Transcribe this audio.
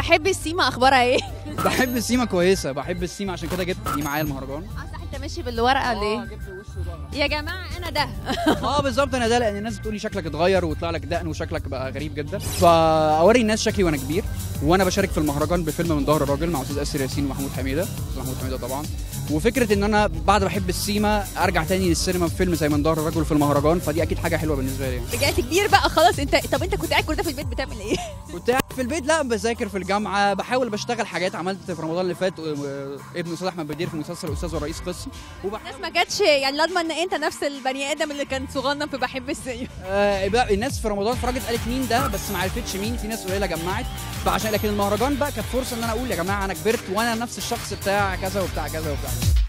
بحب السيما اخبارها ايه بحب السيما كويسه بحب السيما عشان كده جبت دي معايا المهرجان اه صح انت ماشي بالورقه اه ليه جبت وش وظهر يا جماعه انا ده اه بالظبط انا ده لان الناس بتقولي شكلك اتغير وطلع لك دقن وشكلك بقى غريب جدا فاوري الناس شكلي وانا كبير وانا بشارك في المهرجان بفيلم من ظهر الراجل مع استاذ اسر ياسين ومحمود حميده استاذ محمود حميده طبعا وفكره ان انا بعد ما بحب السيما ارجع تاني للسينما بفيلم زي من ظهر الرجل في المهرجان فدي اكيد حاجه حلوه بالنسبه لي رجعت كبير بقى خلاص انت طب انت كنت قاعد كل ده في البيت بتعمل ايه كنت قاعد في البيت لا بذاكر في الجامعه بحاول بشتغل حاجات عملت في رمضان اللي فات آه، ابن استاذ احمد بدير في مسلسل الاستاذ والرئيس قسم وبحاول الناس ما جاتش يعني لا اضمن ان انت نفس البني ادم اللي كان صغنن في بحب السيما آه بقى الناس في رمضان اتفرجت قالت مين ده بس ما عرفتش مين في ناس قليله جمعت فعشان لكن المهرجان بقى كانت فرصه ان انا اقول يا جماعه انا كبرت وانا نفس الشخص بتاع كذا وبتاع كذا وبتاع